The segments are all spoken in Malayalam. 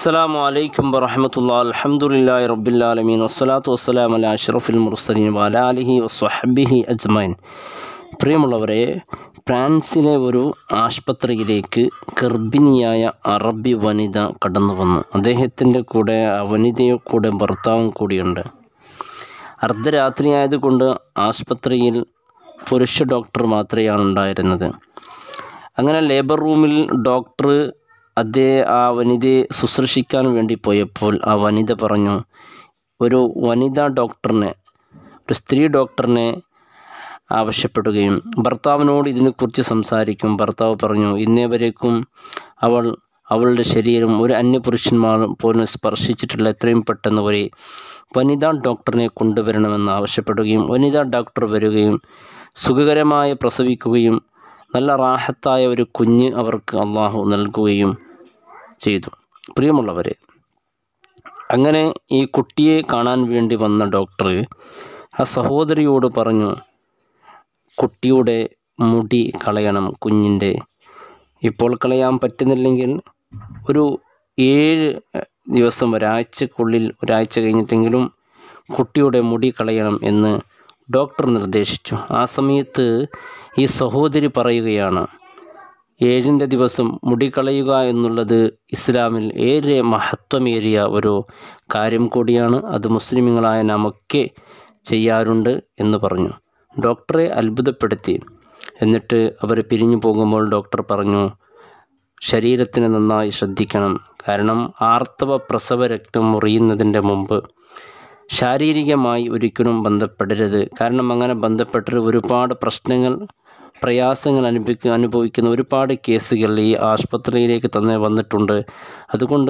السلام عليكم ورحمة الله الحمد لله رب العالمين والصلاة والسلام على أشرف المرسلين وعلى آله وصحبه أجمعين പ്രിയമുള്ളവരെ ഫ്രാൻസിലെ ഒരു ആശുപത്രിയിലേക്ക് ഗർഭിണിയായ അറബി വനിത കടന്നു വന്നു അദ്ദേഹത്തിൻ്റെ കൂടെ ആ വനിതയെ കൂടെ ഭർത്താവും കൂടിയുണ്ട് അർദ്ധരാത്രിയായതുകൊണ്ട് ആശുപത്രിയിൽ പുരുഷ ഡോക്ടർ മാത്രമാണ് ഉണ്ടായിരുന്നത് അങ്ങനെ ലേബർ റൂമിൽ ഡോക്ടർ അതേ ആ വനിതയെ ശുശ്രൂഷിക്കാൻ വേണ്ടി പോയപ്പോൾ ആ വനിത പറഞ്ഞു ഒരു വനിതാ ഡോക്ടറിനെ ഒരു സ്ത്രീ ഡോക്ടറിനെ ആവശ്യപ്പെടുകയും ഭർത്താവിനോട് ഇതിനെക്കുറിച്ച് സംസാരിക്കും ഭർത്താവ് പറഞ്ഞു ഇന്നേ വരേക്കും അവൾ അവളുടെ ശരീരം ഒരു അന്യപുരുഷന്മാർ പോലും സ്പർശിച്ചിട്ടില്ല എത്രയും പെട്ടെന്ന് ഒരു വനിതാ ഡോക്ടറിനെ കൊണ്ടുവരണമെന്ന് ആവശ്യപ്പെടുകയും വനിതാ ഡോക്ടർ വരികയും സുഖകരമായി പ്രസവിക്കുകയും നല്ല റാഹത്തായ ഒരു കുഞ്ഞ് അവർക്ക് അള്ളാഹു നൽകുകയും ചെയ്തു പ്രിയമുള്ളവരെ അങ്ങനെ ഈ കുട്ടിയെ കാണാൻ വേണ്ടി വന്ന ഡോക്ടർ ആ സഹോദരിയോട് പറഞ്ഞു കുട്ടിയുടെ മുടി കളയണം കുഞ്ഞിൻ്റെ ഇപ്പോൾ കളയാൻ പറ്റുന്നില്ലെങ്കിൽ ഒരു ഏഴ് ദിവസം ഒരാഴ്ചക്കുള്ളിൽ ഒരാഴ്ച കഴിഞ്ഞിട്ടെങ്കിലും കുട്ടിയുടെ മുടി കളയണം എന്ന് ഡോക്ടർ നിർദ്ദേശിച്ചു ആ സമയത്ത് ഈ സഹോദരി പറയുകയാണ് ഏഴിൻ്റെ ദിവസം മുടി കളയുക എന്നുള്ളത് ഇസ്ലാമിൽ ഏറെ മഹത്വമേറിയ ഒരു കാര്യം കൂടിയാണ് അത് മുസ്ലിമുകളായ നാമൊക്കെ ചെയ്യാറുണ്ട് എന്ന് പറഞ്ഞു ഡോക്ടറെ അത്ഭുതപ്പെടുത്തി എന്നിട്ട് അവർ പിരിഞ്ഞു പോകുമ്പോൾ ഡോക്ടർ പറഞ്ഞു ശരീരത്തിന് നന്നായി ശ്രദ്ധിക്കണം കാരണം ആർത്തവ പ്രസവ രക്തം മുറിയുന്നതിൻ്റെ മുമ്പ് ശാരീരികമായി ഒരിക്കലും ബന്ധപ്പെടരുത് കാരണം അങ്ങനെ ബന്ധപ്പെട്ടിട്ട് ഒരുപാട് പ്രശ്നങ്ങൾ പ്രയാസങ്ങൾ അനുഭവിക്ക അനുഭവിക്കുന്ന ഒരുപാട് കേസുകൾ ഈ ആശുപത്രിയിലേക്ക് തന്നെ വന്നിട്ടുണ്ട് അതുകൊണ്ട്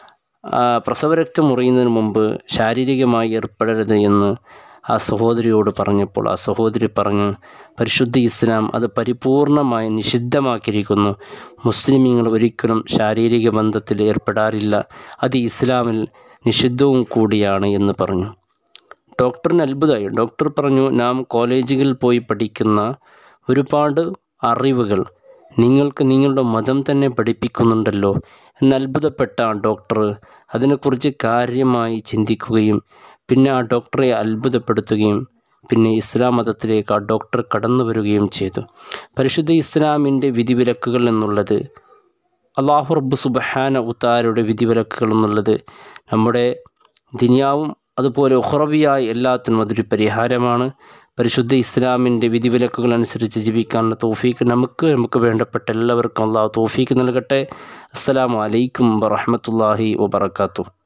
പ്രസവരക്തം മുറിയുന്നതിന് മുമ്പ് ശാരീരികമായി ഏർപ്പെടരുത് എന്ന് ആ സഹോദരിയോട് പറഞ്ഞപ്പോൾ ആ സഹോദരി പറഞ്ഞു പരിശുദ്ധ ഇസ്ലാം അത് പരിപൂർണമായി നിഷിദ്ധമാക്കിയിരിക്കുന്നു മുസ്ലിമീങ്ങൾ ഒരിക്കലും ശാരീരിക ബന്ധത്തിൽ ഏർപ്പെടാറില്ല അത് ഇസ്ലാമിൽ നിഷിദ്ധവും കൂടിയാണ് എന്ന് പറഞ്ഞു ഡോക്ടറിന് അത്ഭുതമായി ഡോക്ടർ പറഞ്ഞു നാം കോളേജുകളിൽ പോയി പഠിക്കുന്ന ഒരുപാട് അറിവുകൾ നിങ്ങൾക്ക് നിങ്ങളുടെ മതം തന്നെ പഠിപ്പിക്കുന്നുണ്ടല്ലോ എന്ന് അത്ഭുതപ്പെട്ട ആ ഡോക്ടർ അതിനെക്കുറിച്ച് കാര്യമായി ചിന്തിക്കുകയും പിന്നെ ആ ഡോക്ടറെ അത്ഭുതപ്പെടുത്തുകയും പിന്നെ ഇസ്ലാം മതത്തിലേക്ക് ആ ഡോക്ടർ കടന്നു വരികയും ചെയ്തു പരിശുദ്ധ ഇസ്ലാമിൻ്റെ വിധിവിലക്കുകൾ എന്നുള്ളത് അള്ളാഹു റബ്ബ് സുബഹാന ഉത്താരുടെ വിധിവിലക്കുകൾ എന്നുള്ളത് നമ്മുടെ ദിനിയാവും അതുപോലെ ഉഹ്റബിയായ എല്ലാത്തിനും അതൊരു പരിഹാരമാണ് പരിശുദ്ധ ഇസ്ലാമിൻ്റെ വിധിവിലക്കുകൾ അനുസരിച്ച് ജീവിക്കാനുള്ള തോഫീക്ക് നമുക്ക് നമുക്ക് വേണ്ടപ്പെട്ട എല്ലാവർക്കും അള്ളാഹു തോഫീക്ക് നൽകട്ടെ അസ്സലാമു അലൈക്കും വറഹമത്തല്ലാഹി വബർക്കാത്തു